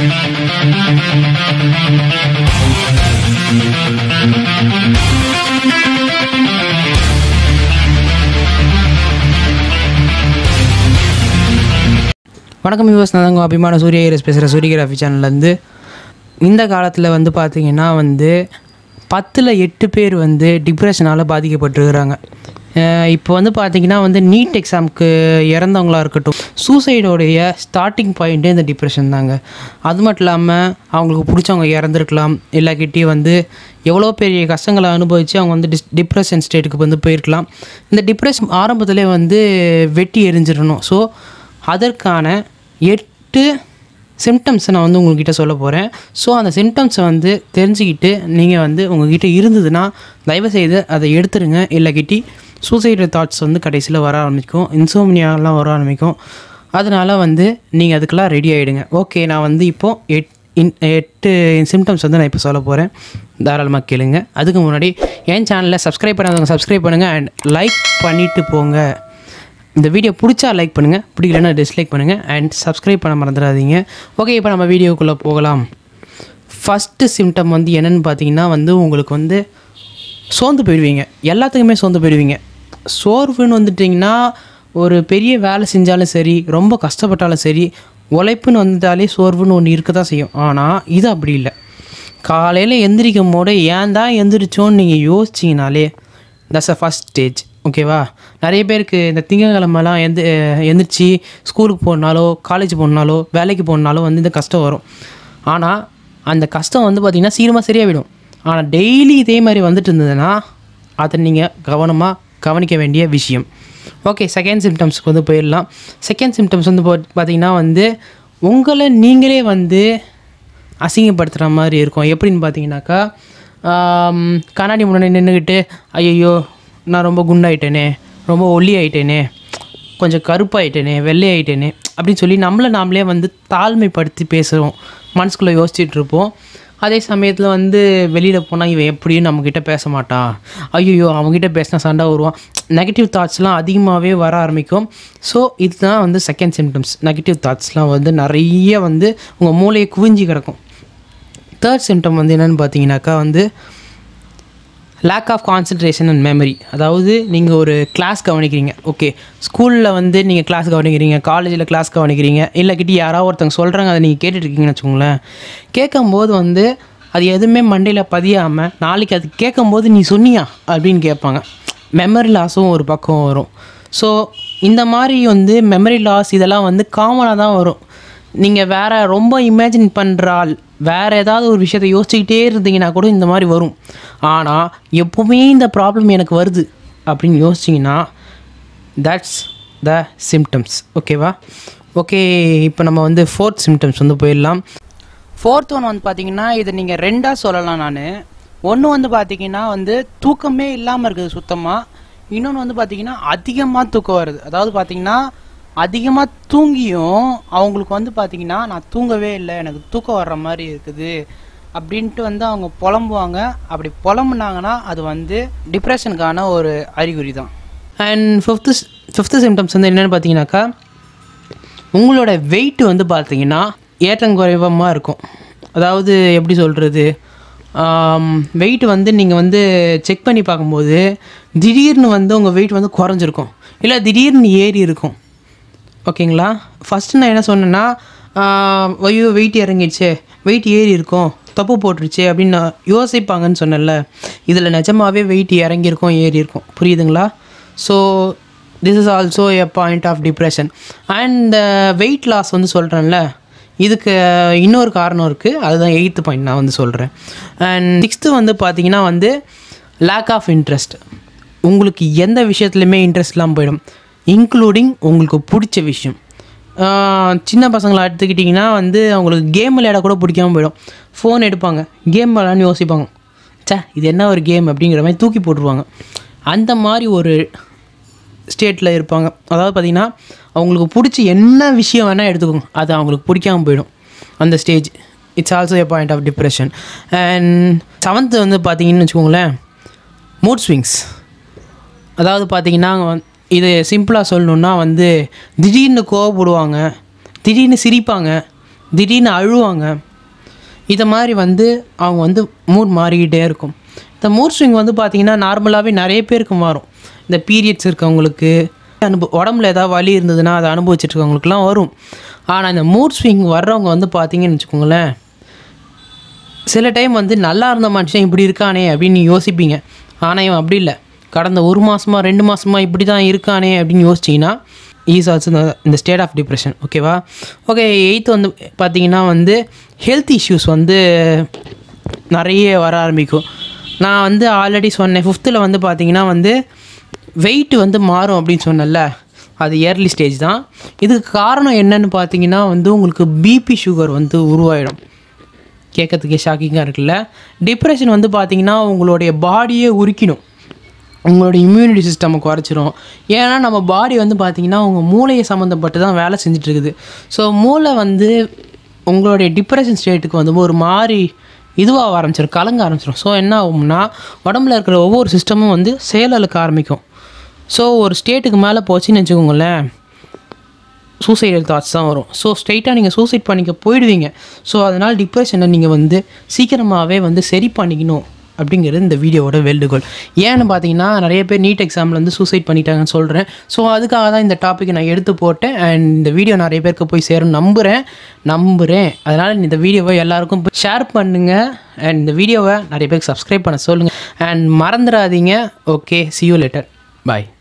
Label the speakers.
Speaker 1: வணக்கம் யூஎஸ் நான் உங்கள் அபிமான சூரிய ஐரஸ் பேசுகிற சூரியகிராஃபி சேனல்லேருந்து இந்த காலத்தில் வந்து பார்த்தீங்கன்னா வந்து பத்தில் எட்டு பேர் வந்து டிப்ரெஷனால் பாதிக்கப்பட்டிருக்கிறாங்க அஹ் இப்போ வந்து பார்த்தீங்கன்னா வந்து நீட் எக்ஸாமுக்கு இறந்தவங்களா இருக்கட்டும் சூசைடோடைய ஸ்டார்டிங் பாயிண்ட்டே இந்த டிப்ரெஷன் தாங்க அது மட்டும் இல்லாமல் அவங்களுக்கு பிடிச்சவங்க இறந்துருக்கலாம் எல்லாக்கிட்டேயும் வந்து எவ்வளோ பெரிய கஷ்டங்களை அனுபவித்து அவங்க வந்து டிஸ் டிப்ரெஷன் ஸ்டேட்டுக்கு வந்து போயிருக்கலாம் இந்த டிப்ரெஷன் ஆரம்பத்திலே வந்து வெட்டி எரிஞ்சிடணும் ஸோ அதற்கான எட்டு சிம்டம்ஸை நான் வந்து உங்ககிட்ட சொல்ல போகிறேன் ஸோ அந்த சிம்டம்ஸை வந்து தெரிஞ்சுக்கிட்டு நீங்கள் வந்து உங்ககிட்ட இருந்ததுன்னா தயவுசெய்து அதை எடுத்துருங்க இல்லாக்கிட்டி சூசைடு தாட்ஸ் வந்து கடைசியில் வர ஆரம்பிக்கும் இன்சோம்னியாலாம் வர ஆரம்பிக்கும் அதனால் வந்து நீங்கள் அதுக்கெல்லாம் ரெடி ஆகிடுங்க ஓகே நான் வந்து இப்போது எட் இன் எட்டு சிம்டம்ஸ் வந்து நான் இப்போ சொல்ல போகிறேன் தாராளமாக கேளுங்க அதுக்கு முன்னாடி என் சேனலில் சப்ஸ்கிரைப் பண்ணாதவங்க சப்ஸ்கிரைப் பண்ணுங்கள் அண்ட் லைக் பண்ணிவிட்டு போங்க இந்த வீடியோ பிடிச்சா லைக் பண்ணுங்கள் பிடிக்கலன்னா டிஸ்லைக் பண்ணுங்கள் அண்ட் சப்ஸ்கிரைப் பண்ண மறந்துடாதீங்க ஓகே இப்போ நம்ம வீடியோக்குள்ளே போகலாம் ஃபஸ்ட்டு சிம்டம் வந்து என்னென்னு பார்த்தீங்கன்னா வந்து உங்களுக்கு வந்து சோர்ந்து போயிடுவீங்க எல்லாத்துக்குமே சோர்ந்து போயிடுவீங்க சோர்வுன்னு வந்துட்டிங்கன்னா ஒரு பெரிய வேலை செஞ்சாலும் சரி ரொம்ப கஷ்டப்பட்டாலும் சரி உழைப்புன்னு வந்துட்டாலே சோர்வுன்னு ஒன்று இருக்க தான் செய்யும் ஆனால் இது அப்படி இல்லை காலையில் எந்திரிக்கும் போது ஏன் தான் எந்திரிச்சோன்னு நீங்கள் யோசிச்சிங்கனாலே தட்ஸ் அ ஃபஸ்ட் ஸ்டேஜ் ஓகேவா நிறைய பேருக்கு இந்த திங்கக்கிழமெல்லாம் எந்த எந்திரிச்சு ஸ்கூலுக்கு போனாலோ காலேஜ் போனாலோ வேலைக்கு போனாலோ வந்து இந்த கஷ்டம் வரும் ஆனால் அந்த கஷ்டம் வந்து பார்த்திங்கன்னா சீக்கிரமாக சரியாகிடும் ஆனால் டெய்லி இதே மாதிரி வந்துட்டு இருந்ததுன்னா அதை நீங்கள் கவனமாக கவனிக்க வேண்டிய விஷயம் ஓகே செகண்ட் சிம்டம்ஸ்க்கு வந்து போயிடலாம் செகண்ட் சிம்டம்ஸ் வந்து போ- பார்த்தீங்கன்னா வந்து உங்களை நீங்களே வந்து அசிங்கப்படுத்துகிற மாதிரி இருக்கும் எப்படின்னு பார்த்தீங்கன்னாக்கா ஆம், கண்ணாடி முன்னாடி நின்றுக்கிட்டு ஐயோ நான் ரொம்ப குண்டாயிட்டேனே ரொம்ப ஒல்லி ஆயிட்டேனே கொஞ்சம் கருப்பாயிட்டேனே வெள்ளை ஆயிட்டேனே அப்படின்னு சொல்லி நம்மளை நாமளே வந்து தாழ்மைப்படுத்தி பேசுகிறோம் மனசுக்குள்ளே யோசிச்சுட்டு இருப்போம் அதே சமயத்தில் வந்து வெளியில் போனால் இவன் எப்படியும் நம்மக்கிட்ட பேச மாட்டான் ஐயோ அவங்ககிட்ட பேசினா சண்டை வருவான் நெகட்டிவ் தாட்ஸ்லாம் அதிகமாகவே வர ஆரம்பிக்கும் ஸோ இதுதான் வந்து செகண்ட் சிம்டம்ஸ் நெகட்டிவ் தாட்ஸ்லாம் வந்து நிறைய வந்து உங்கள் மூளையை குவிஞ்சி கிடக்கும் தேர்ட் சிம்டம் வந்து என்னென்னு பார்த்தீங்கன்னாக்கா வந்து lack of concentration and memory அதாவது நீங்கள் ஒரு கிளாஸ் கவனிக்கிறீங்க ஓகே ஸ்கூலில் வந்து நீங்கள் கிளாஸ் கவனிக்கிறீங்க காலேஜில் கிளாஸ் கவனிக்கிறீங்க இல்லைக்கிட்டி யாராவது ஒருத்தங்க சொல்கிறாங்க அதை நீங்கள் கேட்டுட்ருக்கீங்கன்னு வச்சுக்கோங்களேன் கேட்கும்போது வந்து அது எதுவுமே மண்டையில் பதியாமல் நாளைக்கு அது கேட்கும்போது நீ சொன்னியா அப்படின்னு கேட்பாங்க மெமரி லாஸும் ஒரு பக்கம் வரும் ஸோ இந்த மாதிரி வந்து மெமரி லாஸ் இதெல்லாம் வந்து காமனாக தான் வரும் நீங்கள் வேற ரொம்ப இமேஜின் பண்ணுற ஆள் வேறு ஏதாவது ஒரு விஷயத்தை யோசிச்சுக்கிட்டே இருந்தீங்கன்னா கூட இந்த மாதிரி வரும் ஆனால் எப்போவுமே இந்த ப்ராப்ளம் எனக்கு வருது அப்படின்னு யோசிச்சிங்கன்னா தட்ஸ் த சிம்டம்ஸ் ஓகேவா ஓகே இப்போ நம்ம வந்து ஃபோர்த் சிம்டம்ஸ் வந்து போயிடலாம் ஃபோர்த் ஒன் வந்து பார்த்தீங்கன்னா இதை நீங்கள் ரெண்டாக சொல்லலாம் நான் ஒன்று வந்து பார்த்தீங்கன்னா வந்து தூக்கமே இல்லாமல் இருக்குது சுத்தமாக இன்னொன்று வந்து பார்த்தீங்கன்னா அதிகமாக தூக்கம் வருது அதாவது பார்த்தீங்கன்னா அதிகமாக தூங்கியும் அவங்களுக்கு வந்து பார்த்தீங்கன்னா நான் தூங்கவே இல்லை எனக்கு தூக்கம் வர்ற மாதிரி இருக்குது அப்படின்ட்டு வந்து அவங்க புலம்புவாங்க அப்படி புலம்புனாங்கன்னா அது வந்து டிப்ரெஷனுக்கான ஒரு அறிகுறி தான் அண்ட் ஃபிஃப்த்து ஃபிஃப்த்து சிம்டம்ஸ் வந்து என்னென்னு பார்த்தீங்கன்னாக்கா உங்களோட வெயிட் வந்து பார்த்தீங்கன்னா ஏற்றங்குறைவமாக இருக்கும் அதாவது எப்படி சொல்கிறது வெயிட் வந்து நீங்கள் வந்து செக் பண்ணி பார்க்கும்போது திடீர்னு வந்து உங்கள் வெயிட் வந்து குறைஞ்சிருக்கும் இல்லை திடீர்னு ஏறி இருக்கும் ஓகேங்களா ஃபஸ்ட்டு நான் என்ன சொன்னேன்னா ஆஹ், ஐயோ வெயிட் இறங்கிடுச்சே வெயிட் ஏறி இருக்கும் தப்பு போட்டுருச்சு அப்படின்னு நான் யோசிப்பாங்கன்னு சொன்னேன்ல இதில் நிஜமாவே வெயிட் இறங்கியிருக்கும் ஏறி இருக்கும் புரியுதுங்களா so this is also a point of depression and weight loss வந்து சொல்கிறேன்ல இதுக்கு இன்னொரு காரணம் இருக்குது அதுதான் எயித்து பாயிண்ட் நான் வந்து சொல்கிறேன் அண்ட் சிக்ஸ்த்து வந்து பார்த்தீங்கன்னா வந்து லேக் ஆஃப் இன்ட்ரெஸ்ட் உங்களுக்கு எந்த விஷயத்துலையுமே இன்ட்ரெஸ்ட் இல்லாமல் போயிடும் இன்க்ளூடிங் உங்களுக்கு பிடிச்ச விஷயம் ஆஹ் சின்ன பசங்களை எடுத்துக்கிட்டிங்கன்னா வந்து அவங்களுக்கு கேம் விளையாட கூட பிடிக்காம போயிடும் ஃபோன் எடுப்பாங்க கேம் விளையாடன்னு யோசிப்பாங்க ச்சே இது என்ன ஒரு கேம் அப்படிங்கிற மாதிரி தூக்கி போட்டுருவாங்க அந்த மாதிரி ஒரு ஸ்டேட்டில் இருப்பாங்க அதாவது பார்த்திங்கன்னா அவங்களுக்கு பிடிச்ச என்ன விஷயம் வேணால் எடுத்துக்கோங்க அது அவங்களுக்கு பிடிக்காம போயிடும் அந்த stage it's also a point of depression and seventh வந்து பார்த்தீங்கன்னு வச்சுக்கோங்களேன் மூட் ஸ்விங்ஸ் அதாவது பார்த்தீங்கன்னா வந்து- இது சிம்பிளாக சொல்லணுன்னா வந்து திடீர்னு கோவப்படுவாங்க திடீர்னு சிரிப்பாங்க திடீர்னு அழுவாங்க இதை மாதிரி வந்து அவங்க வந்து மூட் மாறிக்கிட்டே இருக்கும் இந்த மூட் ஸ்விங் வந்து பார்த்திங்கன்னா நார்மலாகவே நிறைய பேருக்கு மாறும் இந்த பீரியட்ஸ் இருக்கவங்களுக்கு அனுபவ உடம்புல ஏதாவது வலி இருந்ததுன்னா அதை அனுபவிச்சுட்டு இருக்கவங்களுக்குலாம் வரும் ஆனால் இந்த மூட் ஸ்விங் வர்றவங்க வந்து பார்த்தீங்கன்னு வச்சுக்கோங்களேன் சில டைம் வந்து நல்லா இருந்த மனுஷன் இப்படி இருக்கானே அப்படின்னு நீ யோசிப்பீங்க ஆனால் இவன் அப்படி இல்லை கடந்த ஒரு மாதமாக ரெண்டு மாதமாக இப்படி தான் இருக்கானே அப்படின்னு யோசிச்சிங்கன்னா ஈஸ் ஆல்சோ இந்த ஸ்டேட் ஆஃப் டிப்ரெஷன் ஓகேவா ஓகே எயித்து வந்து பார்த்தீங்கன்னா வந்து ஹெல்த் இஷ்யூஸ் வந்து நிறைய வர ஆரம்பிக்கும் நான் வந்து ஆல்ரெடி சொன்னேன் ஃபிஃப்த்தில் வந்து பார்த்தீங்கன்னா வந்து வெயிட் வந்து மாறும் அப்படின்னு சொன்னேன்ல அது இயர்லி ஸ்டேஜ் தான் இதுக்கு காரணம் என்னன்னு பார்த்தீங்கன்னா வந்து உங்களுக்கு பிபி சுகர் வந்து உருவாயிடும் கேட்கறதுக்கே ஷாக்கிங்காக இருக்குல்ல டிப்ரெஷன் வந்து பார்த்தீங்கன்னா உங்களுடைய பாடியே உரிக்கணும் உங்களோட இம்யூனிட்டி சிஸ்டமை குறைச்சிரும் ஏன்னா நம்ம பாடி வந்து பார்த்திங்கன்னா உங்கள் மூளையை சம்மந்தப்பட்டு தான் வேலை செஞ்சுட்டு இருக்குது ஸோ மூளை வந்து உங்களுடைய டிப்ரெஷன் ஸ்டேட்டுக்கு வந்து ஒரு மாதிரி இதுவாக ஆரம்பிச்சிடும் கலங்க ஆரம்பிச்சிடும் ஸோ என்ன ஆகும்னா உடம்புல இருக்கிற ஒவ்வொரு சிஸ்டமும் வந்து செயலலுக்க ஆரம்பிக்கும் ஸோ ஒரு ஸ்டேட்டுக்கு மேலே போச்சுன்னு வச்சுக்கோங்களேன் சூசைடல் தாட்ஸ் தான் வரும் ஸோ ஸ்ட்ரைட்டாக நீங்கள் சூசைட் பண்ணிக்க போயிடுவீங்க ஸோ அதனால் டிப்ரெஷனை நீங்கள் வந்து சீக்கிரமாகவே வந்து சரி பண்ணிக்கணும் அப்படிங்கிறது இந்த வீடியோவோட வேண்டுகோள் ஏன்னு பார்த்தீங்கன்னா நிறைய பேர் நீட் எக்ஸாமில் வந்து சூசைட் பண்ணிட்டாங்கன்னு சொல்கிறேன் ஸோ அதுக்காக தான் இந்த டாப்பிக்கை நான் எடுத்து போட்டேன் அண்ட் இந்த வீடியோ நிறைய பேருக்கு போய் சேரும் நம்புகிறேன் நம்புகிறேன் அதனால் இந்த வீடியோவை எல்லாருக்கும் ஷேர் பண்ணுங்கள் அண்ட் இந்த வீடியோவை நிறைய பேருக்கு சப்ஸ்கிரைப் பண்ண சொல்லுங்கள் அண்ட் மறந்துடாதீங்க okay see you later bye